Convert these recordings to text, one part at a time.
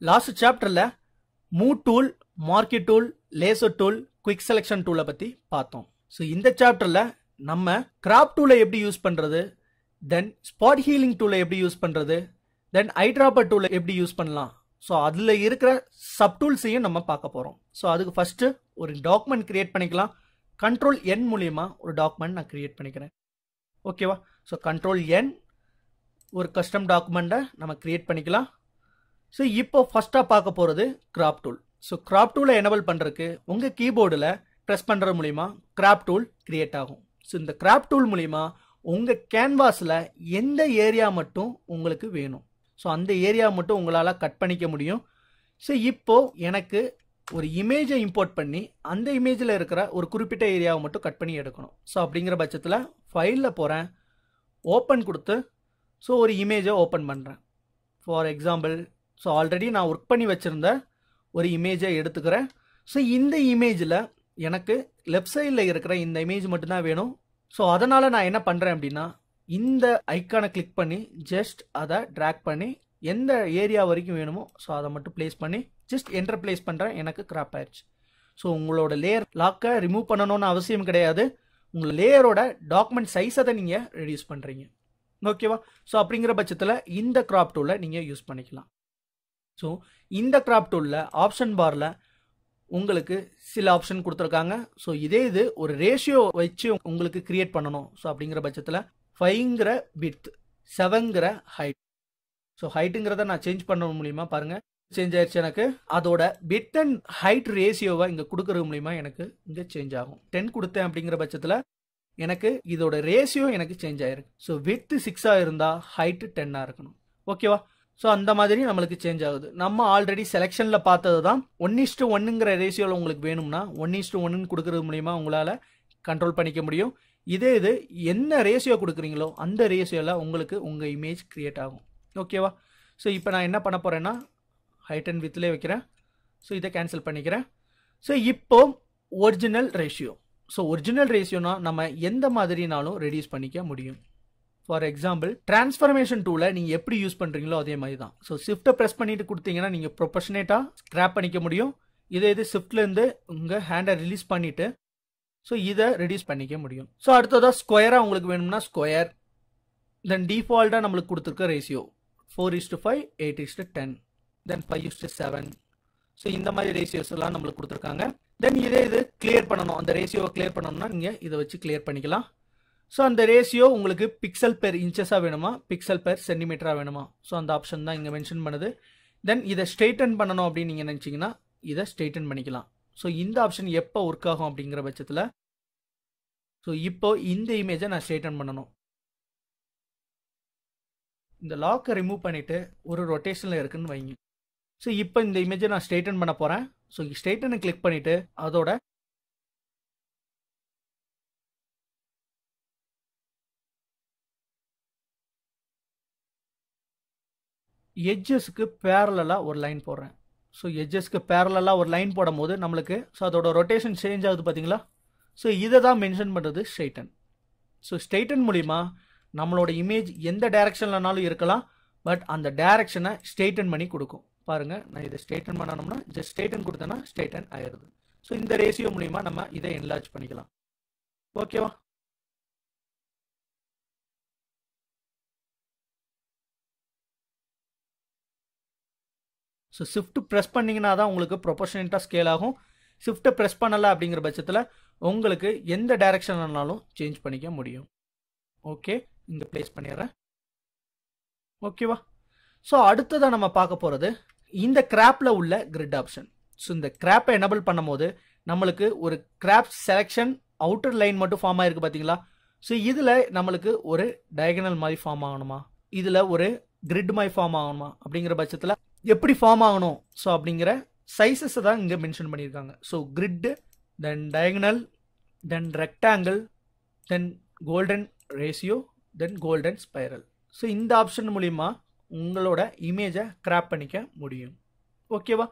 last சாப்டரில் move tool market tool laser tool quick selection டூலை பற்றி பார்த்தோம் ஸோ இந்த சாப்டரில் நம்ம கிராப் டூலை எப்படி யூஸ் பண்ணுறது தென் ஸ்பாட் ஹீலிங் டூலை எப்படி யூஸ் பண்ணுறது தென் ஐட்ராப்பர் டூலை எப்படி யூஸ் பண்ணலாம் ஸோ அதில் இருக்கிற சப் டூல்ஸையும் நம்ம பார்க்க போகிறோம் ஸோ அதுக்கு ஃபஸ்ட்டு ஒரு டாக்குமெண்ட் கிரியேட் பண்ணிக்கலாம் கண்ட்ரோல் என் மூலியமா ஒரு டாக்குமெண்ட் நான் கிரியேட் பண்ணிக்கிறேன் ஓகேவா ஸோ கண்ட்ரோல் என் ஒரு கஸ்டம் டாக்குமெண்ட்டை நம்ம கிரியேட் பண்ணிக்கலாம் ஸோ இப்போ ஃபஸ்ட்டாக பார்க்க போகிறது கிராப் டூல் ஸோ கிராப் டூலை எனபிள் பண்ணுறதுக்கு உங்கள் கீபோர்டில் ப்ரெஸ் பண்ணுறது மூலிமா கிராப் டூல் கிரியேட் ஆகும் ஸோ இந்த கிராப் டூல் மூலிமா உங்கள் கேன்வாஸில் எந்த ஏரியா மட்டும் உங்களுக்கு வேணும் ஸோ அந்த ஏரியா மட்டும் உங்களால் கட் பண்ணிக்க முடியும் ஸோ இப்போ எனக்கு ஒரு இமேஜை இம்போர்ட் பண்ணி அந்த இமேஜில் இருக்கிற ஒரு குறிப்பிட்ட ஏரியாவை மட்டும் கட் பண்ணி எடுக்கணும் ஸோ அப்படிங்கிற பட்சத்தில் ஃபைலில் போகிறேன் ஓப்பன் கொடுத்து ஸோ ஒரு இமேஜை ஓப்பன் பண்ணுறேன் ஃபார் எக்ஸாம்பிள் ஸோ ஆல்ரெடி நான் ஒர்க் பண்ணி வச்சுருந்த ஒரு இமேஜை எடுத்துக்கிறேன் ஸோ இந்த இமேஜில் எனக்கு லெஃப்ட் சைடில் இருக்கிற இந்த இமேஜ் மட்டும்தான் வேணும் ஸோ அதனால் நான் என்ன பண்ணுறேன் அப்படின்னா இந்த ஐக்கானை கிளிக் பண்ணி ஜஸ்ட் அதை ட்ராக் பண்ணி எந்த ஏரியா வரைக்கும் வேணுமோ ஸோ அதை மட்டும் ப்ளேஸ் பண்ணி ஜஸ்ட் என்டர் ப்ளேஸ் பண்ணுறேன் எனக்கு கிராப் ஆயிடுச்சு ஸோ உங்களோட லேயர் லாக்கை ரிமூவ் பண்ணணும்னு அவசியம் கிடையாது உங்கள் லேயரோட டாக்குமெண்ட் சைஸை தான் நீங்கள் ரெடியூஸ் பண்ணுறீங்க ஓகேவா ஸோ அப்படிங்கிற பட்சத்தில் இந்த கிராப் டூலை நீங்கள் யூஸ் பண்ணிக்கலாம் ஸோ இந்த கிராப் டூலில் ஆப்ஷன் பாரில் உங்களுக்கு சில ஆப்ஷன் கொடுத்துருக்காங்க ஸோ இதே இது ஒரு ரேஷியோ வச்சு உங்களுக்கு கிரியேட் பண்ணணும் ஸோ அப்படிங்கிற பட்சத்தில் ஃபைவ்ங்கிற வித் செவன்கிற ஹைட் ஸோ ஹைட்டுங்கிறத நான் சேஞ்ச் பண்ண மூலியமா பாருங்க சேஞ்ச் ஆயிடுச்சு எனக்கு அதோட வித் அண்ட் ஹைட் ரேஷியோவை இங்கே கொடுக்கறது மூலியமா எனக்கு இங்கே சேஞ்ச் ஆகும் டென் கொடுத்தேன் அப்படிங்கிற பட்சத்தில் எனக்கு இதோட ரேஷியோ எனக்கு சேஞ்ச் ஆயிருக்கு ஸோ வித் சிக்ஸாக இருந்தால் ஹைட்டு டென்னாக இருக்கணும் ஓகேவா ஸோ அந்த மாதிரி நம்மளுக்கு சேஞ்ச் ஆகுது நம்ம ஆல்ரெடி செலெக்ஷனில் பார்த்தது தான் ஒன் இஸ்டு ஒன்னுங்கிற ரேஷியோவில் உங்களுக்கு வேணும்னா ஒன் இஸ்டு ஒன்னு கொடுக்கறது மூலியமா உங்களால் கண்ட்ரோல் பண்ணிக்க முடியும் இதே இது என்ன ரேஷியோ கொடுக்குறீங்களோ அந்த ரேஷியோவில் உங்களுக்கு உங்கள் இமேஜ் கிரியேட் ஆகும் ஓகேவா ஸோ இப்போ நான் என்ன பண்ண போகிறேன்னா ஹைட் அண்ட் வித்லேயே வைக்கிறேன் ஸோ இதை கேன்சல் பண்ணிக்கிறேன் ஸோ இப்போ ஒரிஜினல் ரேஷியோ ஸோ ஒரிஜினல் ரேஷியோனா நம்ம எந்த மாதிரினாலும் ரெடியூஸ் பண்ணிக்க முடியும் ஃபார் எக்ஸாம்பிள் டிரான்ஸ்ஃபர்மேஷன் டூலை நீங்கள் எப்படி யூஸ் பண்ணுறீங்களோ அதே மாதிரி தான் ஸோ ஷிஃப்ட்டை ப்ரெஸ் பண்ணிட்டு கொடுத்தீங்கன்னா நீங்கள் ப்ரொபஷனேட்டாக ஸ்க்ராப் பண்ணிக்க முடியும் இதே இது ஷிஃப்ட்லேருந்து உங்கள் ஹேண்டை ரிலீஸ் பண்ணிவிட்டு ஸோ இதை ரெடியூஸ் பண்ணிக்க முடியும் ஸோ அடுத்ததாக ஸ்கொயராக உங்களுக்கு வேணும்னா ஸ்கொயர் தென் டிஃபால்ட்டாக நம்மளுக்கு கொடுத்துருக்க ratio four is to five eight is to ten then five is to seven so இந்த மாதிரி ரேஷியோஸ் எல்லாம் நம்மளுக்கு கொடுத்துருக்காங்க தென் இதே இது கிளியர் பண்ணணும் அந்த ரேஷியோவை கிளியர் பண்ணணும்னா நீங்கள் இதை வச்சு கிளியர் பண்ணிக்கலாம் ஸோ அந்த ரேஷியோ உங்களுக்கு பிக்சல் பெர் இன்ச்சஸாக வேணுமா பிக்சல் பெர் சென்டிமீட்டராக வேணுமா ஸோ அந்த ஆப்ஷன் தான் இங்கே மென்ஷன் பண்ணுது தென் இதை ஸ்ட்ரெயிட்டன் பண்ணணும் அப்படின்னு நீங்கள் நினச்சிங்கன்னா இதை ஸ்ட்ரெயிட்டன் பண்ணிக்கலாம் ஸோ இந்த ஆப்ஷன் எப்போ ஒர்க் ஆகும் அப்படிங்கிற பட்சத்தில் ஸோ இப்போ இந்த இமேஜை நான் ஸ்ட்ரெயிட்டன் பண்ணணும் இந்த லாக்கை ரிமூவ் பண்ணிவிட்டு ஒரு ரொட்டேஷனில் இருக்குன்னு வைங்க ஸோ இப்போ இந்த இமேஜை நான் ஸ்ட்ரெயிட்டன் பண்ண போகிறேன் ஸோ ஸ்ட்ரெயிட்டனை கிளிக் பண்ணிவிட்டு அதோட எட்ஜஸ்க்கு பேரலாக ஒரு லைன் போடுறேன் ஸோ எட்ஜஸ்க்கு பேரலாக ஒரு லைன் போடும் போது நம்மளுக்கு ஸோ அதோட ரொட்டேஷன் சேஞ்ச் ஆகுது பார்த்தீங்களா ஸோ இதை தான் மென்ஷன் பண்ணுறது ஸ்ட்ரெயிட்டன் ஸோ ஸ்ட்ரெயிட்டன் மூலிமா நம்மளோட இமேஜ் எந்த டைரக்ஷன்லனாலும் இருக்கலாம் பட் அந்த டைரக்ஷனை ஸ்ட்ரெயிட்டன் பண்ணி கொடுக்கும் பாருங்கள் நான் இதை ஸ்ட்ரெயிட்டன் பண்ணணும்னா ஜஸ்ட் ஸ்ட்ரெயிட்டன் கொடுத்தேன்னா ஸ்ட்ரெயிட்டன் ஆயிடுது ஸோ இந்த ரேஷியோ மூலிமா நம்ம இதை என்லார்ஜ் பண்ணிக்கலாம் ஓகேவா ஸோ ஷிஃப்ட் ப்ரெஸ் பண்ணிங்கன்னா தான் உங்களுக்கு ப்ரொபோஷனேட்டாக ஸ்கேல் ஆகும் ஷிஃப்ட்டை ப்ரெஸ் பண்ணலை அப்படிங்கிற பட்சத்தில் உங்களுக்கு எந்த டைரக்ஷன்னாலும் சேஞ்ச் பண்ணிக்க முடியும் ஓகே இங்கே ப்ளேஸ் பண்ணிடுறேன் ஓகேவா ஸோ அடுத்ததாக நம்ம பார்க்க போகிறது இந்த கிராப்பில் உள்ள கிரிட் ஆப்ஷன் ஸோ இந்த கிராப்பை எனபிள் பண்ணும்போது நம்மளுக்கு ஒரு கிராப் செலெக்ஷன் அவுட்டர் லைன் மட்டும் ஃபார்ம் ஆயிருக்கு பார்த்தீங்களா ஸோ இதில் நம்மளுக்கு ஒரு டயகனல் மாதிரி ஃபார்ம் ஆகணுமா இதில் ஒரு கிரிட் மாதிரி ஃபார்ம் ஆகணுமா அப்படிங்கிற பட்சத்தில் எப்படி ஃபார்ம் ஆகணும் ஸோ அப்படிங்கிற சைஸஸை தான் இங்கே மென்ஷன் பண்ணியிருக்காங்க so grid then diagonal then rectangle then golden ratio then golden spiral so இந்த ஆப்ஷன் மூலிமா உங்களோட இமேஜை கிராப் பண்ணிக்க முடியும் ஓகேவா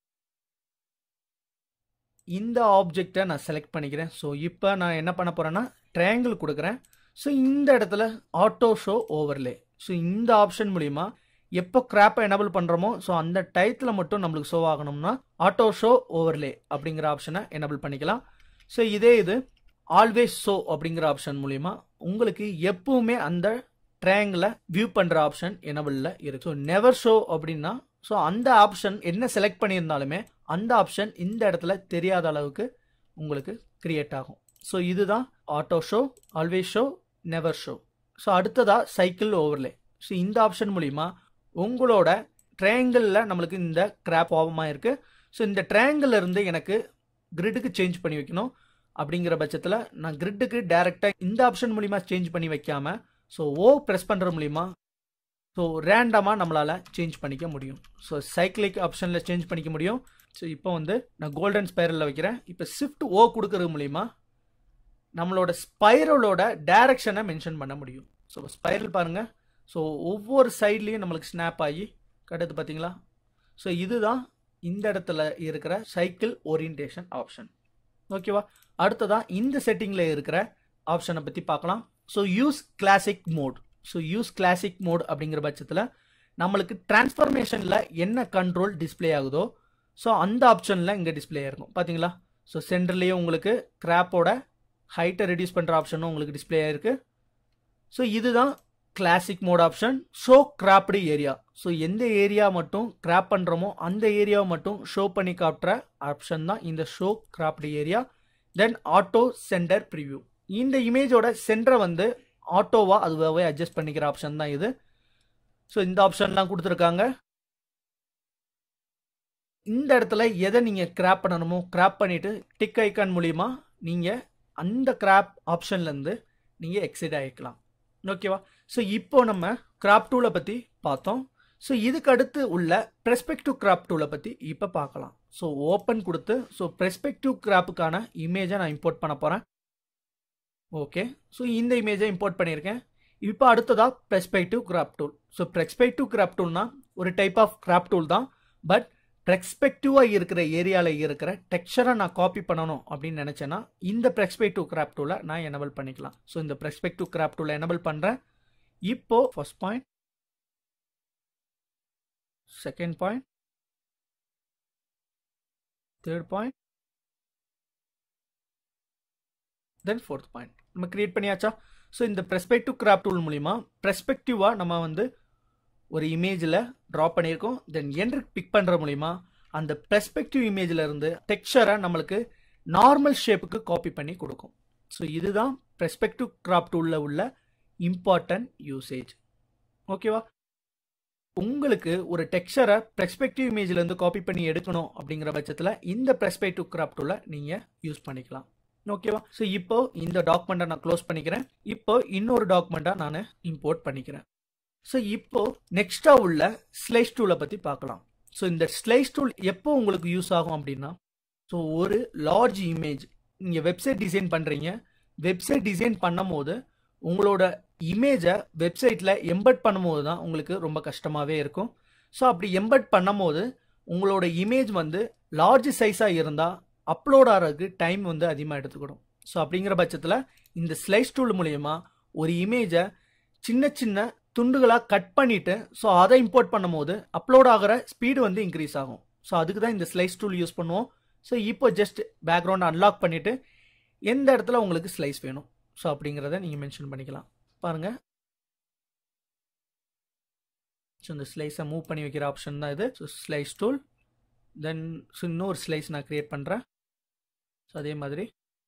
இந்த ஆப்ஜெக்டை நான் செலக்ட் பண்ணிக்கிறேன் ஸோ இப்போ நான் என்ன பண்ண போகிறேன்னா ட்ரையாங்கிள் கொடுக்குறேன் ஸோ இந்த இடத்துல ஆட்டோ ஷோ ஓவர்லே ஸோ இந்த ஆப்ஷன் மூலிமா எப்போ கிராப்பை எனபிள் பண்ணுறோமோ ஸோ அந்த டயத்தில் மட்டும் நம்மளுக்கு ஷோ ஆகணும்னா ஆட்டோ ஷோ ஓவர்லே அப்படிங்கிற ஆப்ஷனை எனபிள் பண்ணிக்கலாம் ஸோ இதே இது ஆல்வேஸ் ஷோ அப்படிங்கிற ஆப்ஷன் மூலிமா உங்களுக்கு எப்பவுமே அந்த ட்ரையாங்கிளை வியூ பண்ணுற ஆப்ஷன் எனபிளில் இருக்கு ஸோ நெவர் ஷோ அப்படின்னா ஸோ அந்த ஆப்ஷன் என்ன செலக்ட் பண்ணியிருந்தாலுமே அந்த ஆப்ஷன் இந்த இடத்துல தெரியாத அளவுக்கு உங்களுக்கு கிரியேட் ஆகும் ஸோ இதுதான் auto show always show never show so அடுத்ததா சைக்கிள் ஓவர்லே ஸோ இந்த ஆப்ஷன் மூலிமா உங்களோட ட்ரையாங்கிளில் நம்மளுக்கு இந்த கிராப் ஃபார்மாக இருக்குது ஸோ இந்த ட்ரையாங்கிள் இருந்து எனக்கு கிரிட்டுக்கு சேஞ்ச் பண்ணி வைக்கணும் அப்படிங்கிற பட்சத்தில் நான் கிரிட்டுக்கு டேரெக்டாக இந்த ஆப்ஷன் மூலிமா சேஞ்ச் பண்ணி வைக்காம ஸோ ஓ ப்ரெஸ் பண்ணுற மூலிமா ஸோ ரேண்டமாக நம்மளால் சேஞ்ச் பண்ணிக்க முடியும் ஸோ சைக்கிளிக் ஆப்ஷனில் சேஞ்ச் பண்ணிக்க முடியும் ஸோ இப்போ வந்து நான் கோல்டன் ஸ்பைரலில் வைக்கிறேன் இப்போ ஷிஃப்ட் ஓ கொடுக்கறது மூலிமா நம்மளோட ஸ்பைரலோட டைரக்ஷனை மென்ஷன் பண்ண முடியும் ஸோ ஸ்பைரல் பாருங்கள் ஸோ ஒவ்வொரு சைட்லேயும் நம்மளுக்கு ஸ்னாப் ஆகி கட்டுது பார்த்தீங்களா ஸோ இதுதான் இந்த இடத்துல இருக்கிற சைக்கிள் ஓரியன்டேஷன் ஆப்ஷன் ஓகேவா அடுத்ததாக இந்த செட்டிங்கில் இருக்கிற ஆப்ஷனை பற்றி பார்க்கலாம் so use classic mode so use classic mode அப்படிங்கிற பட்சத்தில் நம்மளுக்கு டிரான்ஸ்ஃபர்மேஷனில் என்ன கண்ட்ரோல் டிஸ்பிளே ஆகுதோ ஸோ அந்த ஆப்ஷனில் இங்கே டிஸ்பிளே ஆயிருக்கும் பார்த்தீங்களா ஸோ சென்டர்லேயே உங்களுக்கு கிராப்போட ஹைட்டை ரெடியூஸ் பண்ணுற ஆப்ஷனும் உங்களுக்கு டிஸ்பிளே ஆயிருக்கு ஸோ இதுதான் classic mode option show cropped area so எந்த ஏரியா மட்டும் கிராப் பண்ணுறோமோ அந்த ஏரியாவை மட்டும் ஷோ பண்ணி காட்டுற ஆப்ஷன் தான் இந்த show cropped area then auto center preview இந்த இமேஜோட சென்டரை வந்து ஆட்டோவா அதுவாகவே அட்ஜஸ்ட் பண்ணிக்கிற ஆப்ஷன் தான் இது ஸோ இந்த ஆப்ஷன்லாம் கொடுத்துருக்காங்க இந்த இடத்துல எதை நீங்கள் கிராப் பண்ணணுமோ கிராப் பண்ணிவிட்டு டிக் ஐக்கான் மூலிமா நீங்கள் அந்த கிராப் ஆப்ஷன்லேருந்து நீங்கள் எக்ஸிட் ஆகிக்கலாம் ஓகேவா ஸோ இப்போ நம்ம கிராப் டூலை பற்றி பார்த்தோம் ஸோ இதுக்கு அடுத்து உள்ள பெர்ஸ்பெக்டிவ் கிராப் டூலை பற்றி இப்போ பார்க்கலாம் ஸோ ஓப்பன் கொடுத்து ஸோ பெர்ஸ்பெக்டிவ் கிராப்புக்கான இமேஜை நான் இம்போர்ட் பண்ண போகிறேன் ஓகே ஸோ இந்த இமேஜை இம்போர்ட் பண்ணியிருக்கேன் இப்போ அடுத்ததாக perspective crop tool so perspective crop டூல்னா ஒரு டைப் ஆஃப் கிராப் டூல் தான் பட் பெர்ஸ்பெக்டிவாக இருக்கிற ஏரியாவில் இருக்கிற டெக்ஸ்சரை நான் காப்பி பண்ணணும் அப்படின்னு நினச்சேன்னா இந்த பெர்ஸ்பெக்டிவ் கிராப் டூலை நான் எனபிள் பண்ணிக்கலாம் ஸோ இந்த பெர்ஸ்பெக்டிவ் கிராப் டூலை எனபிள் பண்ணுறேன் இப்போ first point second point third point then fourth point நம்ம கிரியேட் பண்ணியாச்சா ஸோ இந்த பெர்ஸ்பெக்டிவ் கிராப் டூல் மூலிமா பெர்ஸ்பெக்டிவாக நம்ம வந்து ஒரு இமேஜில் ட்ரா பண்ணியிருக்கோம் தென் என்ட்ரு பிக் பண்ணுற மூலிமா அந்த பெர்ஸ்பெக்டிவ் இமேஜில் இருந்து டெக்ஸ்சரை நம்மளுக்கு நார்மல் ஷேப்புக்கு காப்பி பண்ணி கொடுக்கும் ஸோ இதுதான் பெர்ஸ்பெக்டிவ் கிராப் டூலில் உள்ள இம்பார்ட்டன்ட் யூசேஜ் ஓகேவா உங்களுக்கு ஒரு டெக்ஸ்சரை பெர்ஸ்பெக்டிவ் இமேஜ்லேருந்து காப்பி பண்ணி எடுக்கணும் அப்படிங்கிற பட்சத்தில் இந்த பெர்ஸ்பெக்டிவ் கிராப் டூலை நீங்கள் யூஸ் பண்ணிக்கலாம் ஓகேவா ஸோ இப்போ இந்த டாக்குமெண்ட்டை நான் க்ளோஸ் பண்ணிக்கிறேன் இப்போ இன்னொரு டாக்குமெண்ட்டை நான் இம்போர்ட் பண்ணிக்கிறேன் ஸோ இப்போ நெக்ஸ்டா உள்ள ஸ்லைஸ் டூலை பற்றி பார்க்கலாம் ஸோ இந்த ஸ்லைஸ் டூல் எப்போ உங்களுக்கு யூஸ் ஆகும் அப்படின்னா ஸோ ஒரு லார்ஜ் இமேஜ் நீங்கள் வெப்சைட் டிசைன் பண்ணுறீங்க வெப்சைட் டிசைன் பண்ணும் போது உங்களோட இமேஜை வெப்சைட்டில் எம்பட் பண்ணும்போது தான் உங்களுக்கு ரொம்ப கஷ்டமாகவே இருக்கும் ஸோ அப்படி எம்பட் பண்ணும்போது உங்களோட இமேஜ் வந்து லார்ஜ் சைஸாக இருந்தால் அப்லோட் ஆகிறதுக்கு டைம் வந்து அதிகமாக எடுத்துக்கிடும் ஸோ அப்படிங்கிற பட்சத்தில் இந்த ஸ்லைஸ் டூல் மூலயமா ஒரு இமேஜை சின்ன சின்ன துண்டுகளாக கட் பண்ணிவிட்டு ஸோ அதை இம்போர்ட் பண்ணும்போது அப்லோட் ஆகிற ஸ்பீடு வந்து இன்க்ரீஸ் ஆகும் ஸோ அதுக்கு தான் இந்த ஸ்லைஸ் டூல் யூஸ் பண்ணுவோம் ஸோ இப்போ ஜஸ்ட் பேக்ரவுண்ட் அன்லாக் பண்ணிவிட்டு எந்த இடத்துல உங்களுக்கு ஸ்லைஸ் வேணும் ஸோ அப்படிங்கிறத நீங்கள் மென்ஷன் பண்ணிக்கலாம் பாருங்கள் ஸோ இந்த ஸ்லைஸை மூவ் பண்ணி வைக்கிற ஆப்ஷன் தான் இது so slice tool then so இன்னொரு ஸ்லைஸ் நான் க்ரியேட் பண்ணுறேன் ஸோ அதே மாதிரி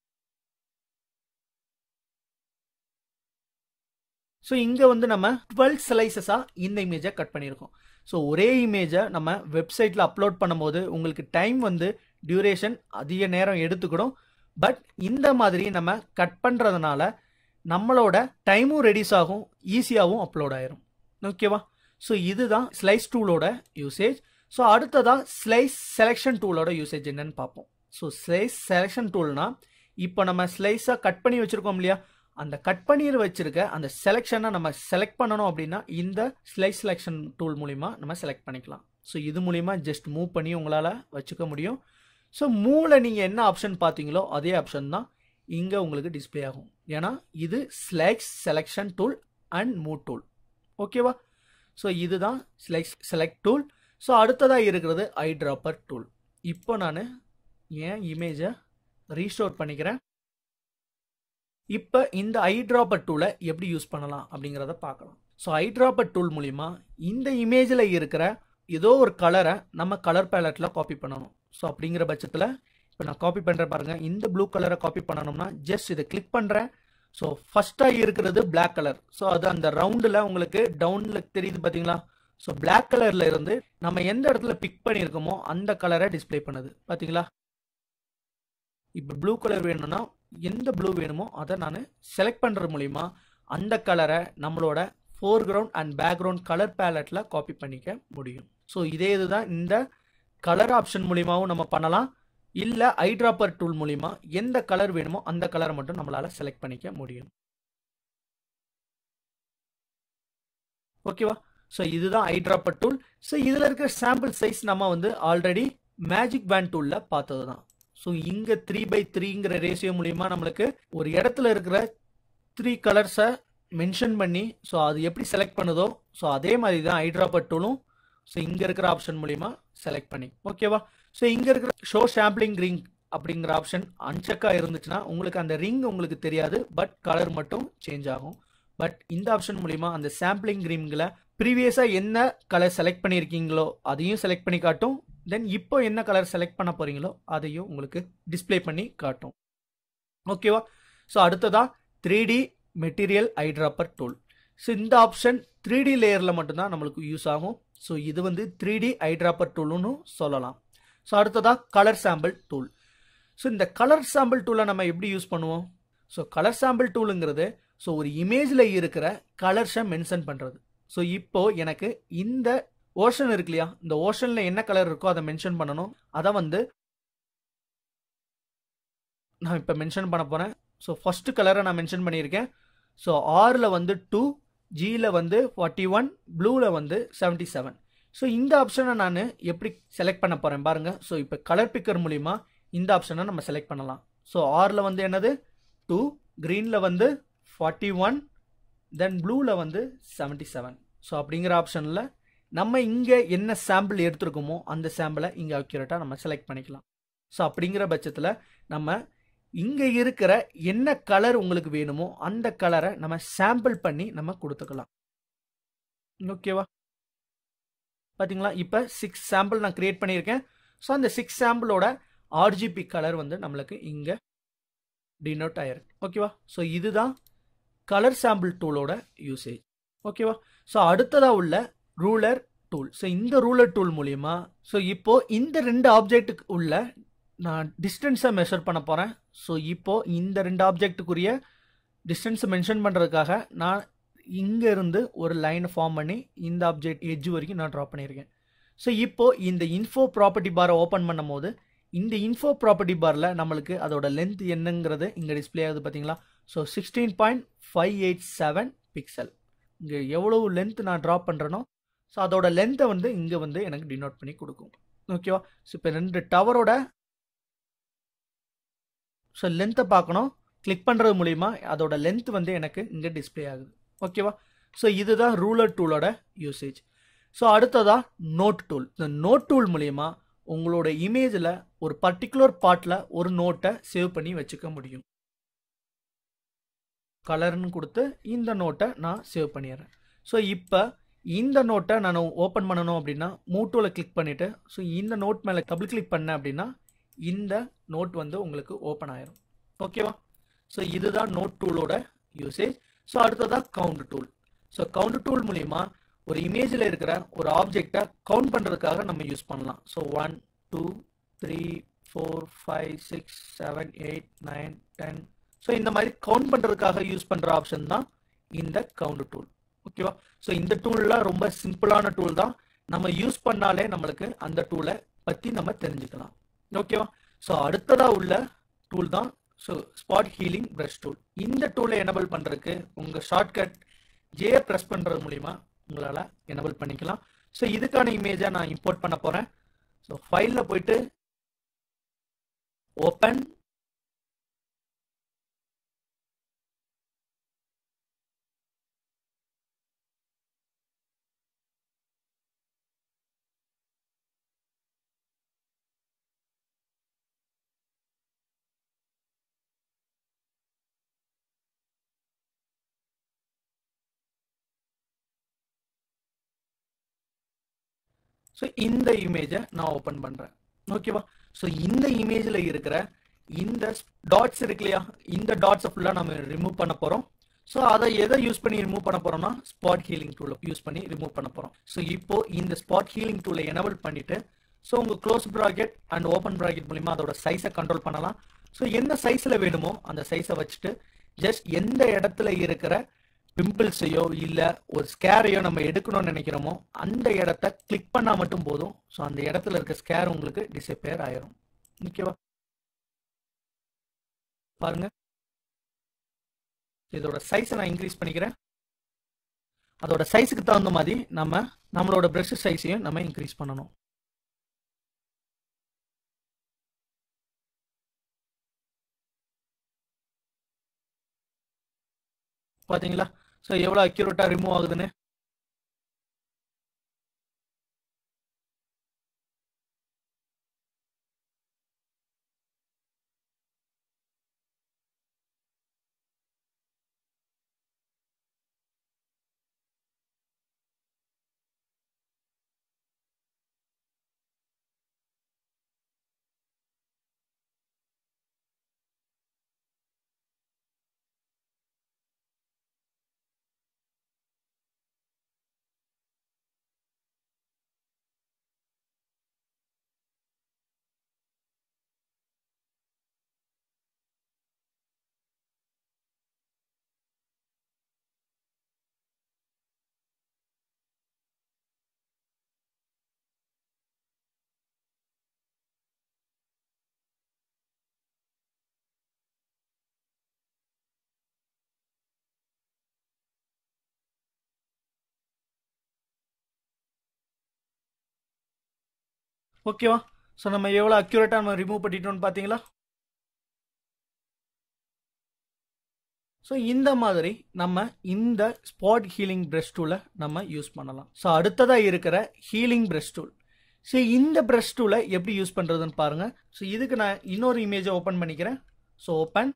ஸோ இங்கே வந்து நம்ம டுவெல் ஸ்லைசஸாக இந்த இமேஜை கட் பண்ணியிருக்கோம் ஸோ ஒரே இமேஜை நம்ம வெப்சைட்டில் அப்லோட் பண்ணும்போது உங்களுக்கு டைம் வந்து டியூரேஷன் அதிக நேரம் எடுத்துக்கிடும் பட் இந்த மாதிரி நம்ம கட் பண்ணுறதுனால நம்மளோட டைமும் ரெடியூஸ் ஆகும் ஈஸியாகவும் அப்லோட் ஆயிரும் ஓகேவா ஸோ இதுதான் ஸ்லைஸ் டூலோட யூசேஜ் ஸோ அடுத்ததாக ஸ்லைஸ் செலெக்ஷன் டூலோட யூசேஜ் என்னன்னு பார்ப்போம் ஸோ ஸ்லைஸ் செலெக்ஷன் டூல்னா இப்போ நம்ம ஸ்லைஸாக கட் பண்ணி வச்சுருக்கோம் இல்லையா அந்த கட் பண்ணி வச்சிருக்க அந்த செலெக்ஷனை நம்ம செலக்ட் பண்ணணும் அப்படின்னா இந்த ஸ்லைஸ் செலெக்ஷன் டூல் மூலிமா நம்ம செலக்ட் பண்ணிக்கலாம் ஸோ இது மூலிமா ஜஸ்ட் மூவ் பண்ணி உங்களால் வச்சுக்க முடியும் ஸோ மூவில் நீங்கள் என்ன ஆப்ஷன் பார்த்தீங்களோ அதே ஆப்ஷன் தான் இங்கே உங்களுக்கு டிஸ்பிளே ஆகும் ஏன்னா இது slice selection tool and move tool ஓகேவா ஸோ இதுதான் செலக்ட் செலக்ட் டூல் ஸோ அடுத்ததாக இருக்கிறது ஐ ட்ராப்பர் டூல் இப்போ நான் என் இமேஜை ரீஸ்டோர் பண்ணிக்கிறேன் இப்போ இந்த ஐ ட்ராப்பர் டூலை எப்படி யூஸ் பண்ணலாம் அப்படிங்கிறத பார்க்கலாம் ஸோ ஐ ட்ராப்பர் டூல் மூலிமா இந்த இமேஜில் இருக்கிற ஏதோ ஒரு கலரை நம்ம கலர் பேலட்டில் காப்பி பண்ணணும் ஸோ அப்படிங்கிற பட்சத்தில் இப்போ நான் காப்பி பண்ணுறேன் பாருங்கள் இந்த ப்ளூ கலரை காப்பி பண்ணணும்னா ஜஸ்ட் இதை கிளிக் பண்ணுறேன் ஸோ ஃபஸ்ட்டாக இருக்கிறது பிளாக் கலர் ஸோ அது அந்த ரவுண்டில் உங்களுக்கு டவுனில் தெரியுது பார்த்தீங்களா ஸோ பிளாக் கலரில் இருந்து நம்ம எந்த இடத்துல பிக் பண்ணியிருக்கோமோ அந்த கலரை டிஸ்பிளே பண்ணுது பார்த்தீங்களா இப்போ ப்ளூ கலர் வேணும்னா எந்த ப்ளூ வேணுமோ அதை நான் செலக்ட் பண்ணுறது மூலிமா அந்த கலரை நம்மளோட ஃபோர்கிரவுண்ட் அண்ட் பேக்ரவுண்ட் கலர் பேலட்டில் காப்பி பண்ணிக்க முடியும் ஸோ இதே இதுதான் இந்த கலர் ஆப்ஷன் மூலிமாவும் நம்ம பண்ணலாம் இல்லை ஐட்ராப்பர் டூல் மூலிமா எந்த கலர் வேணுமோ அந்த கலரை மட்டும் நம்மளால் செலக்ட் பண்ணிக்க முடியும் ஓகேவா ஸோ இதுதான் ஐட்ராப்பர் டூல் ஸோ இதில் இருக்கிற சாம்பிள் சைஸ் நம்ம வந்து ஆல்ரெடி மேஜிக் பேண்ட் டூலில் பார்த்தது தான் ஸோ இங்கே த்ரீ பை த்ரீங்கிற ரேஷியோ மூலிமா நம்மளுக்கு ஒரு இடத்துல இருக்கிற த்ரீ கலர்ஸை மென்ஷன் பண்ணி ஸோ அது எப்படி செலக்ட் பண்ணுதோ ஸோ அதே மாதிரி தான் ஐட்ராப்பர் டூலும் ஸோ இங்கே இருக்கிற ஆப்ஷன் மூலிமா செலக்ட் பண்ணி ஓகேவா ஸோ இங்கே இருக்கிற ஷோ சாம்பிளிங் ரிங் அப்படிங்கிற ஆப்ஷன் அன்செக்காக இருந்துச்சுன்னா உங்களுக்கு அந்த ரிங் உங்களுக்கு தெரியாது பட் கலர் மட்டும் சேஞ்ச் ஆகும் பட் இந்த ஆப்ஷன் மூலிமா அந்த சாம்பிளிங் ரிங்கில் ப்ரீவியஸாக என்ன கலர் செலக்ட் பண்ணியிருக்கீங்களோ அதையும் செலக்ட் பண்ணி காட்டும் தென் இப்போ என்ன கலர் செலக்ட் பண்ண போகிறீங்களோ அதையும் உங்களுக்கு டிஸ்பிளே பண்ணி காட்டும் ஓகேவா ஸோ அடுத்ததாக three D material eyedropper tool so இந்த ஆப்ஷன் த்ரீ டி லேயரில் மட்டும்தான் நம்மளுக்கு யூஸ் ஆகும் ஸோ இது வந்து த்ரீ டி ஐட்ராப்பர் டூல்னு சொல்லலாம் ஸோ அடுத்ததாக கலர் சாம்பிள் டூல் ஸோ இந்த கலர் சாம்பிள் டூலை நம்ம எப்படி யூஸ் பண்ணுவோம் ஸோ கலர் சாம்பிள் டூலுங்கிறது ஸோ ஒரு இமேஜில் இருக்கிற கலர்ஸை மென்ஷன் பண்ணுறது ஸோ இப்போ எனக்கு இந்த ஓஷன் இருக்கு இல்லையா இந்த ஓஷனில் என்ன கலர் இருக்கோ அதை மென்ஷன் பண்ணணும் அதை வந்து நான் இப்போ மென்ஷன் பண்ண போகிறேன் ஸோ ஃபஸ்ட்டு கலரை நான் மென்ஷன் பண்ணியிருக்கேன் ஸோ ஆரில் வந்து டூ ஜியில் வந்து ஃபார்ட்டி ஒன் ப்ளூவில் வந்து செவன்ட்டி செவன் ஸோ இந்த ஆப்ஷனை நான் எப்படி செலக்ட் பண்ண போகிறேன் பாருங்கள் ஸோ இப்போ கலர் பிக்கர் மூலிமா இந்த ஆப்ஷனை நம்ம செலக்ட் பண்ணலாம் ஸோ ஆரில் வந்து என்னது டூ க்ரீனில் வந்து ஃபார்ட்டி ஒன் தென் ப்ளூவில் வந்து செவன்ட்டி செவன் ஸோ அப்படிங்கிற ஆப்ஷனில் நம்ம இங்கே என்ன சாம்பிள் எடுத்திருக்கோமோ அந்த சாம்பிளை இங்கே அக்யூரேட்டாக நம்ம செலக்ட் பண்ணிக்கலாம் ஸோ அப்படிங்கிற பட்சத்தில் நம்ம இங்கே இருக்கிற என்ன கலர் உங்களுக்கு வேணுமோ அந்த கலரை நம்ம சாம்பிள் பண்ணி நம்ம கொடுத்துக்கலாம் ஓகேவா பார்த்தீங்களா இப்போ சிக்ஸ் சாம்பிள் நான் க்ரியேட் பண்ணியிருக்கேன் ஸோ அந்த சிக்ஸ் சாம்பிளோட ஆர்ஜிபி கலர் வந்து நம்மளுக்கு இங்கே டினோட் ஆயிருக்கு ஓகேவா ஸோ இதுதான் கலர் சாம்பிள் டூலோட யூசேஜ் ஓகேவா ஸோ அடுத்ததாக உள்ள ரூலர் டூல் ஸோ இந்த ரூலர் டூல் மூலியமா ஸோ இப்போ இந்த ரெண்டு ஆப்ஜெக்ட்டுக்கு உள்ள நான் டிஸ்டன்ஸை மெஷர் பண்ண போகிறேன் ஸோ இப்போ இந்த ரெண்டு ஆப்ஜெக்ட்டுக்குரிய டிஸ்டன்ஸை மென்ஷன் பண்ணுறதுக்காக நான் இங்கே இருந்து ஒரு லைனை ஃபார்ம் பண்ணி இந்த ஆப்ஜெக்ட் எட்ஜ் வரைக்கும் நான் ட்ரா பண்ணியிருக்கேன் ஸோ இப்போ இந்த இன்ஃபோ ப்ராப்பர்ட்டி பாரை ஓப்பன் பண்ணும் போது இந்த இன்ஃபோ ப்ராப்பர்ட்டி பாரில் நம்மளுக்கு அதோட லென்த் என்னங்கிறது இங்கே டிஸ்பிளே ஆகுது பார்த்தீங்களா so sixteen point five eight seven pixel இங்கே எவ்வளோ லென்த் நான் ட்ரா பண்ணுறேனோ ஸோ அதோட லென்த்தை வந்து இங்கே வந்து எனக்கு டினோட் பண்ணி கொடுக்கும் ஓகேவா ஸோ இப்போ ரெண்டு டவரோட ஸோ லென்த்தை பார்க்கணும் கிளிக் பண்ணுறது மூலிமா அதோட லென்த் வந்து எனக்கு இங்கே டிஸ்பிளே ஆகுது ஓகேவா ஸோ இதுதான் ரூலர் டூலோட யூசேஜ் ஸோ அடுத்ததாக நோட் டூல் இந்த நோட் டூல் மூலிமா உங்களோட இமேஜில் ஒரு பர்டிகுலர் பார்ட்டில் ஒரு நோட்டை சேவ் பண்ணி வச்சுக்க முடியும் கலர்னு கொடுத்து இந்த நோட்டை நான் சேவ் பண்ணிடுறேன் ஸோ இப்போ இந்த நோட்டை நான் ஓப்பன் பண்ணணும் அப்படின்னா மூட்டோவில் கிளிக் பண்ணிவிட்டு ஸோ இந்த நோட் மேலே டபுள் கிளிக் பண்ணேன் அப்படின்னா இந்த நோட் வந்து உங்களுக்கு ஓப்பன் ஆயிரும் ஓகேவா ஸோ இதுதான் நோட் டூலோட யூசேஜ் ஸோ அடுத்ததான் count tool so count tool மூலிமா ஒரு இமேஜில் இருக்கிற ஒரு ஆப்ஜெக்டை கவுண்ட் பண்ணுறதுக்காக நம்ம யூஸ் பண்ணலாம் so one two three four five six seven eight nine ten so இந்த மாதிரி கவுண்ட் பண்ணுறதுக்காக யூஸ் பண்ணுற ஆப்ஷன் தான் இந்த கவுண்ட் டூல் ஓகேவா ஸோ இந்த டூல்லாம் ரொம்ப சிம்பிளான டூல் தான் நம்ம யூஸ் பண்ணாலே நம்மளுக்கு அந்த டூலை பற்றி நம்ம தெரிஞ்சுக்கலாம் ஓகேவா ஸோ அடுத்ததாக உள்ள டூல் தான் so spot healing brush tool இந்த டூலை எனபிள் பண்ணுறதுக்கு உங்கள் ஷார்ட்கட் ஜே ப்ரெஸ் பண்ணுறது மூலிமா உங்களால் எனபிள் பண்ணிக்கலாம் ஸோ இதுக்கான இமேஜை நான் இம்போர்ட் பண்ண போகிறேன் ஸோ ஃபைலில் போயிட்டு ஓப்பன் ஸோ இந்த இமேஜை நான் ஓப்பன் பண்ணுறேன் ஓகேவா ஸோ இந்த இமேஜில் இருக்கிற இந்த டாட்ஸ் இருக்கு இல்லையா இந்த டாட்ஸை ஃபுல்லாக நம்ம ரிமூவ் பண்ண போகிறோம் ஸோ அதை எதை யூஸ் பண்ணி ரிமூவ் பண்ண போகிறோம்னா ஸ்பாட் ஹீலிங் டூலை யூஸ் பண்ணி ரிமூவ் பண்ண போகிறோம் ஸோ இப்போ இந்த ஸ்பாட் ஹீலிங் டூலை எனபிள் பண்ணிவிட்டு ஸோ உங்கள் close bracket and open bracket மூலிமா அதோட சைஸை கண்ட்ரோல் பண்ணலாம் ஸோ எந்த சைஸில் வேணுமோ அந்த சைஸை வச்சுட்டு ஜஸ்ட் எந்த இடத்துல இருக்கிற பிம்பிள்ஸையோ இல்லை ஒரு ஸ்கேரையோ நம்ம எடுக்கணும்னு நினைக்கிறோமோ அந்த இடத்த கிளிக் பண்ணால் மட்டும் போதும் ஸோ அந்த இடத்துல இருக்க ஸ்கேர் உங்களுக்கு டிசப்பேர் ஆயிரும் ஓகேவா பாருங்க இதோட சைஸை நான் இன்க்ரீஸ் பண்ணிக்கிறேன் அதோட சைஸுக்கு தகுந்த மாதிரி நம்ம நம்மளோட ப்ரஷ் சைஸையும் நம்ம இன்க்ரீஸ் பண்ணணும் பாத்தீங்களா ஸோ எவ்வளோ அக்யூரேட்டாக ரிமூவ் ஆகுதுன்னு ஓகேவா ஸோ நம்ம எவ்வளோ அக்யூரேட்டாக நம்ம ரிமூவ் பண்ணிட்டோம்னு பார்த்தீங்களா ஸோ இந்த மாதிரி நம்ம இந்த ஸ்பாட் ஹீலிங் பிரஷ் டூலை நம்ம யூஸ் பண்ணலாம் ஸோ அடுத்ததாக இருக்கிற ஹீலிங் பிரஷ் டூல் ஸோ இந்த பிரஷ் டூலை எப்படி யூஸ் பண்ணுறதுன்னு பாருங்க ஸோ இதுக்கு நான் இன்னொரு இமேஜை ஓப்பன் பண்ணிக்கிறேன் ஸோ ஓப்பன்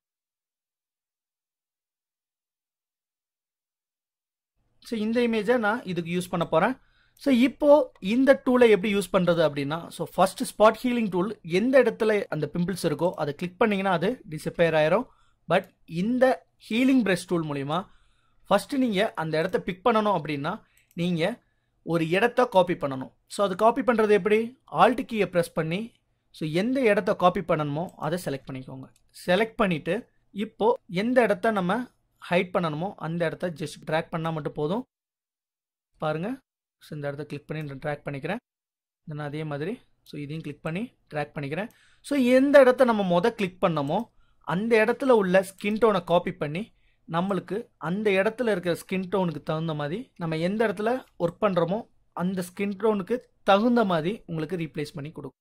ஸோ இந்த இமேஜை நான் இதுக்கு யூஸ் பண்ண போகிறேன் ஸோ இப்போ இந்த டூலை எப்படி யூஸ் பண்ணுறது அப்படின்னா so first spot healing tool எந்த இடத்துல அந்த பிம்பிள்ஸ் இருக்கோ அதை கிளிக் பண்ணிங்கன்னா அது டிசப்பேர் ஆயிரும் பட் இந்த ஹீலிங் பிரஷ் டூல் மூலிமா ஃபஸ்ட்டு நீங்கள் அந்த இடத்த பிக் பண்ணணும் அப்படின்னா நீங்கள் ஒரு இடத்த காப்பி பண்ணணும் ஸோ அது காப்பி பண்ணுறது எப்படி ஆல்ட் கீயை ப்ரெஸ் பண்ணி ஸோ எந்த இடத்த காப்பி பண்ணணுமோ அதை செலக்ட் பண்ணிக்கோங்க செலக்ட் பண்ணிவிட்டு இப்போது எந்த இடத்த நம்ம ஹைட் பண்ணணுமோ அந்த இடத்த ஜஸ்ட் ட்ராக் பண்ணால் மட்டும் போதும் பாருங்கள் ஸோ இந்த இடத்த கிளிக் பண்ணி நான் ட்ராக் பண்ணிக்கிறேன் நான் அதே மாதிரி ஸோ இதையும் கிளிக் பண்ணி ட்ராக் பண்ணிக்கிறேன் ஸோ எந்த இடத்த நம்ம மொதல் கிளிக் பண்ணமோ அந்த இடத்துல உள்ள ஸ்கின் டோனை காப்பி பண்ணி நம்மளுக்கு அந்த இடத்துல இருக்கிற ஸ்கின் டோனுக்கு தகுந்த மாதிரி நம்ம எந்த இடத்துல ஒர்க் பண்ணுறோமோ அந்த ஸ்கின் டோனுக்கு தகுந்த மாதிரி உங்களுக்கு ரீப்ளேஸ் பண்ணி கொடுக்கும்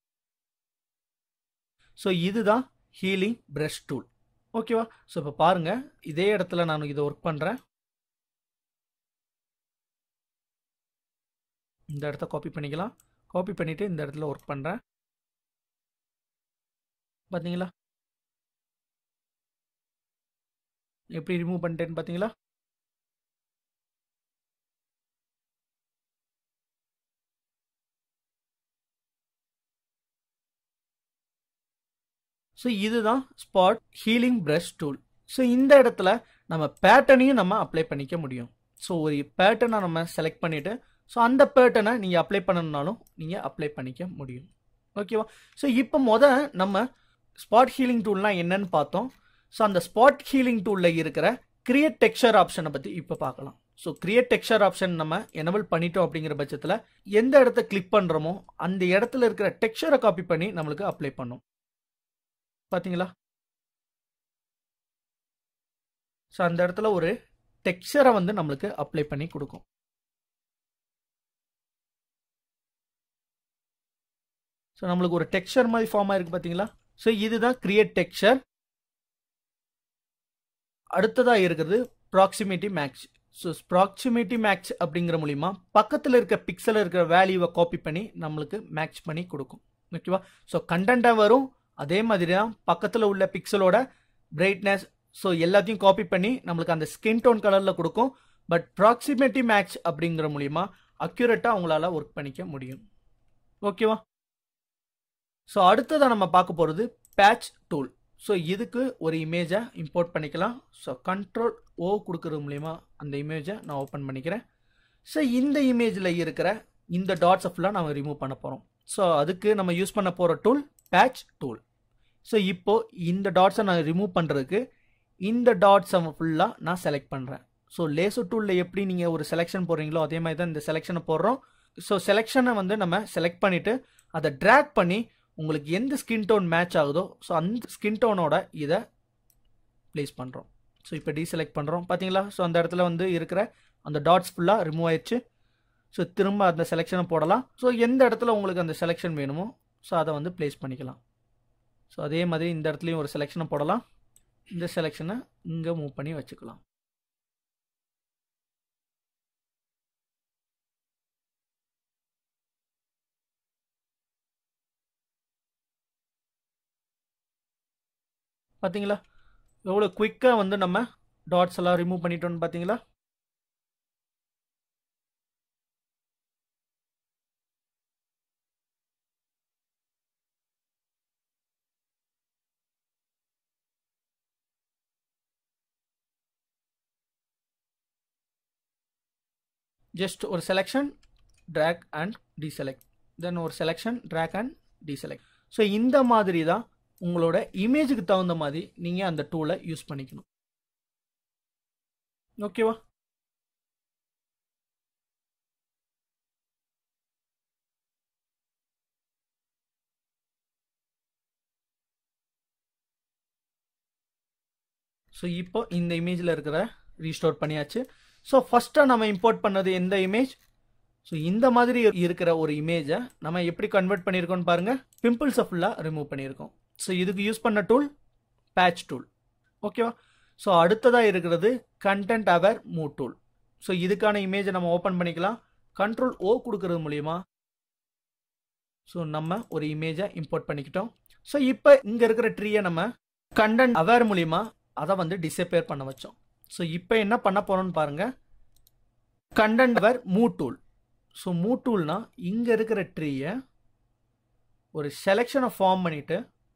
ஸோ இதுதான் ஹீலிங் ப்ரஷ் டூல் ஓகேவா ஸோ இப்போ பாருங்கள் இதே இடத்துல நான் இதை ஒர்க் பண்ணுறேன் இந்த இடத்த காப்பி பண்ணிக்கலாம் காப்பி பண்ணிவிட்டு இந்த இடத்துல ஒர்க் பண்ணுறேன் பார்த்தீங்களா எப்படி ரிமூவ் பண்ணிட்டேன்னு பார்த்தீங்களா ஸோ இதுதான் spot healing brush tool so இந்த இடத்துல நம்ம பேட்டர்னையும் நம்ம அப்ளை பண்ணிக்க முடியும் ஸோ ஒரு பேட்டர்னை நம்ம செலக்ட் பண்ணிவிட்டு ஸோ அந்த பேட்டர்னை நீங்கள் அப்ளை பண்ணணுன்னாலும் நீங்கள் அப்ளை பண்ணிக்க முடியும் ஓகேவா ஸோ இப்போ முத நம்ம ஸ்பாட் ஹீலிங் டூல்னால் என்னன்னு பார்த்தோம் ஸோ அந்த ஸ்பாட் ஹீலிங் டூலில் இருக்கிற கிரியேட் டெக்ஸ்சர் ஆப்ஷனை பற்றி இப்போ பார்க்கலாம் ஸோ கிரியேட் டெக்ஸ்சர் ஆப்ஷன் நம்ம எனபிள் பண்ணிட்டோம் அப்படிங்கிற பட்சத்தில் எந்த இடத்த கிளிக் பண்ணுறோமோ அந்த இடத்துல இருக்கிற டெக்ஸ்சரை காப்பி பண்ணி நம்மளுக்கு அப்ளை பண்ணும் பார்த்தீங்களா ஸோ அந்த இடத்துல ஒரு டெக்ஸ்சரை வந்து நம்மளுக்கு அப்ளை பண்ணி கொடுக்கும் ஸோ நம்மளுக்கு ஒரு டெக்ஸ்சர் மாதிரி ஃபார்ம் ஆயிருக்கு பார்த்தீங்களா ஸோ இதுதான் கிரியேட் டெக்ஸ்சர் அடுத்ததாக இருக்கிறது proximity match so proximity match அப்படிங்கிற மூலிமா பக்கத்தில் இருக்க பிக்சலில் இருக்கிற வேல்யூவை காப்பி பண்ணி நம்மளுக்கு மேட்ச் பண்ணி கொடுக்கும் ஓகேவா ஸோ கண்டென்ட்டாக வரும் அதே மாதிரி தான் பக்கத்தில் உள்ள பிக்சலோட பிரைட்னஸ் ஸோ எல்லாத்தையும் காப்பி பண்ணி நம்மளுக்கு அந்த ஸ்கின் டோன் கலரில் கொடுக்கும் பட் ப்ராக்சிமிட்டி மேட்ச் அப்படிங்கிற மூலிமா அக்யூரேட்டாக உங்களால் ஒர்க் பண்ணிக்க முடியும் ஓகேவா ஸோ அடுத்ததாக நம்ம பார்க்க போகிறது பேட்ச் டூல் ஸோ இதுக்கு ஒரு இமேஜை இம்போர்ட் பண்ணிக்கலாம் ஸோ கண்ட்ரோல் ஓ கொடுக்குறது மூலிமா அந்த இமேஜை நான் ஓப்பன் பண்ணிக்கிறேன் ஸோ இந்த இமேஜில் இருக்கிற இந்த டாட்ஸை ஃபுல்லாக நம்ம ரிமூவ் பண்ண போகிறோம் ஸோ அதுக்கு நம்ம யூஸ் பண்ண போகிற டூல் பேட்ச் டூல் ஸோ இப்போது இந்த டாட்ஸை நான் ரிமூவ் பண்ணுறதுக்கு இந்த டாட்ஸை ஃபுல்லாக நான் செலக்ட் பண்ணுறேன் ஸோ லேசர் டூலில் எப்படி நீங்கள் ஒரு செலெக்ஷன் போடுறீங்களோ அதே மாதிரி தான் இந்த செலெக்ஷனை போடுறோம் ஸோ செலெக்ஷனை வந்து நம்ம செலக்ட் பண்ணிவிட்டு அதை ட்ராக் பண்ணி உங்களுக்கு எந்த ஸ்கின் டோன் மேட்ச் ஆகுதோ ஸோ அந்த ஸ்கின் டோனோட இதை ப்ளேஸ் பண்ணுறோம் ஸோ இப்போ டீசெலக்ட் பண்ணுறோம் பார்த்தீங்களா ஸோ அந்த இடத்துல வந்து இருக்கிற அந்த டாட்ஸ் ஃபுல்லாக ரிமூவ் ஆயிடுச்சு ஸோ திரும்ப அந்த செலெக்ஷனை போடலாம் ஸோ எந்த இடத்துல உங்களுக்கு அந்த செலெக்ஷன் வேணுமோ ஸோ அதை வந்து ப்ளேஸ் பண்ணிக்கலாம் ஸோ அதே மாதிரி இந்த இடத்துலையும் ஒரு செலெக்ஷனை போடலாம் இந்த செலெக்ஷனை இங்கே மூவ் பண்ணி வச்சுக்கலாம் பார்த்தீங்களா எவ்வளோ குயிக்காக வந்து நம்ம டாட்ஸ் எல்லாம் ரிமூவ் பண்ணிட்டோம்னு பார்த்தீங்களா ஜஸ்ட் ஒரு selection drag and deselect then ஒரு selection drag and deselect so இந்த மாதிரி தான் உங்களோட இமேஜுக்கு தகுந்த மாதிரி நீங்கள் அந்த டூலை யூஸ் பண்ணிக்கணும் ஓகேவா ஸோ இப்போ இந்த இமேஜில் இருக்கிற ரீஸ்டோர் பண்ணியாச்சு ஸோ ஃபஸ்ட்டாக நம்ம இம்போர்ட் பண்ணது எந்த இமேஜ் ஸோ இந்த மாதிரி இருக்கிற ஒரு இமேஜை நம்ம எப்படி கன்வெர்ட் பண்ணியிருக்கோம்னு பாருங்கள் பிம்பிள்ஸை ஃபுல்லாக ரிமூவ் பண்ணியிருக்கோம் ஸோ இதுக்கு யூஸ் பண்ண டூல் பேட்ச் டூல் ஓகேவா ஸோ அடுத்ததாக இருக்கிறது content aware move tool so இதுக்கான இமேஜை நம்ம ஓப்பன் பண்ணிக்கலாம் கண்ட்ரோல் ஓ கொடுக்கறது மூலியமா ஸோ நம்ம ஒரு இமேஜை இம்போர்ட் பண்ணிக்கிட்டோம் ஸோ இப்போ இங்கே இருக்கிற ட்ரீயை நம்ம கண்டென்ட் அவேர் மூலியமா அதை வந்து டிசப்பேர் பண்ண வச்சோம் ஸோ இப்போ என்ன பண்ண போறோம்னு பாருங்க content aware move tool so move டூல்னா இங்கே இருக்கிற ட்ரீயை ஒரு செலெக்ஷனை ஃபார்ம் பண்ணிட்டு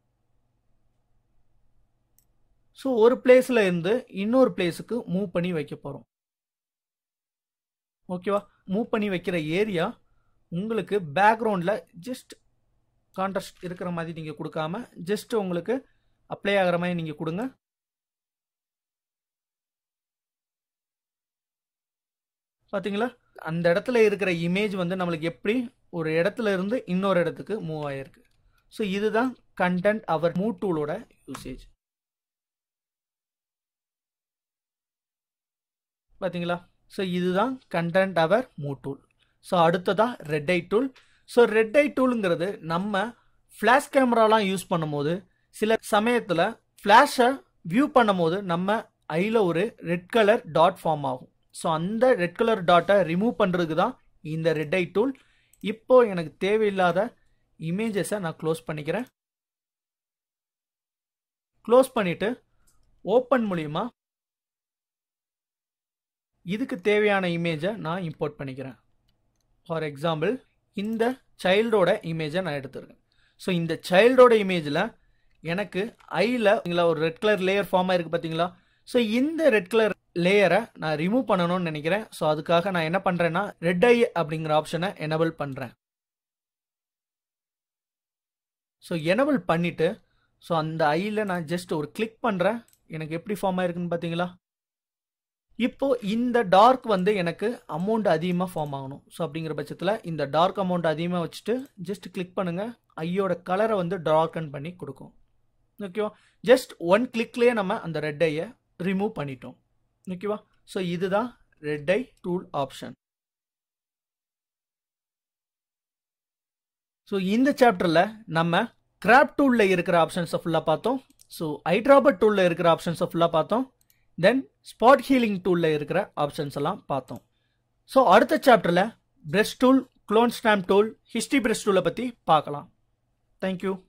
ஸோ ஒரு பிளேஸில் இருந்து இன்னொரு பிளேஸுக்கு மூவ் பண்ணி வைக்க போகிறோம் ஓகேவா மூவ் பண்ணி வைக்கிற ஏரியா உங்களுக்கு பேக்ரவுண்டில் ஜஸ்ட் கான்ட்ராஸ்ட் இருக்கிற மாதிரி நீங்கள் கொடுக்காம ஜஸ்ட் உங்களுக்கு அப்ளை ஆகிற மாதிரி நீங்கள் கொடுங்க பார்த்தீங்களா அந்த இடத்துல இருக்கிற இமேஜ் வந்து நம்மளுக்கு எப்படி ஒரு இடத்துல இருந்து இன்னொரு இடத்துக்கு மூவ் ஆகிருக்கு ஸோ இதுதான் கண்டென்ட் அவர் மூவ் டூலோட யூசேஜ் பார்த்தீங்களா ஸோ இதுதான் content aware move tool so அடுத்ததான் red eye tool so red eye டூலுங்கிறது நம்ம ஃப்ளாஷ் கேமராலாம் யூஸ் பண்ணும்போது சில சமயத்தில் ஃப்ளாஷை வியூ பண்ணும்போது நம்ம ஐயில் ஒரு ரெட் கலர் டாட் ஃபார்ம் ஆகும் ஸோ அந்த ரெட் கலர் டாட்டை ரிமூவ் பண்ணுறதுக்கு தான் இந்த ரெட் ஐ டூல் இப்போ எனக்கு தேவையில்லாத இமேஜஸை நான் க்ளோஸ் பண்ணிக்கிறேன் க்ளோஸ் பண்ணிவிட்டு ஓப்பன் மூலிமா இதுக்கு தேவையான இமேஜை நான் இம்போர்ட் பண்ணிக்கிறேன் ஃபார் எக்ஸாம்பிள் இந்த சைல்டோட இமேஜை நான் எடுத்துருக்கேன் ஸோ இந்த சைல்டோட இமேஜில் எனக்கு ஐயில் ஒரு ரெட் கலர் லேயர் ஃபார்ம் ஆயிருக்கு பார்த்தீங்களா ஸோ இந்த ரெட் கலர் லேயரை நான் ரிமூவ் பண்ணணும்னு நினைக்கிறேன் ஸோ அதுக்காக நான் என்ன பண்ணுறேன்னா ரெட் ஐ அப்படிங்கிற ஆப்ஷனை எனபிள் பண்ணுறேன் ஸோ எனபிள் பண்ணிவிட்டு ஸோ அந்த ஐயில் நான் ஜஸ்ட் ஒரு கிளிக் பண்ணுறேன் எனக்கு எப்படி ஃபார்ம் ஆயிருக்குன்னு பார்த்தீங்களா இப்போ இந்த டார்க் வந்து எனக்கு அமௌண்ட் அதிகமாக ஃபார்ம் ஆகணும் ஸோ அப்படிங்கிற பட்சத்தில் இந்த டார்க் அமௌண்ட் அதிகமாக வச்சுட்டு ஜஸ்ட் கிளிக் பண்ணுங்கள் ஐயோட கலரை வந்து டார்க்கன் பண்ணி கொடுக்கும் ஓகேவா ஜஸ்ட் ஒன் கிளிக்லேயே நம்ம அந்த ரெட் ஐயை ரிமூவ் பண்ணிட்டோம் ஓகேவா ஸோ இதுதான் red eye tool option so இந்த சாப்டரில் நம்ம கிராப் டூலில் இருக்கிற ஆப்ஷன்ஸை ஃபுல்லாக பார்த்தோம் ஸோ ஐட்ராபட் டூலில் இருக்கிற ஆப்ஷன்ஸை ஃபுல்லாக பார்த்தோம் தென் ஸ்பாட் ஹீலிங் டூலில் இருக்கிற ஆப்ஷன்ஸ் எல்லாம் பார்த்தோம் ஸோ அடுத்த சாப்டரில் brush tool clone stamp tool history brush டூலை பற்றி பார்க்கலாம் தேங்க்யூ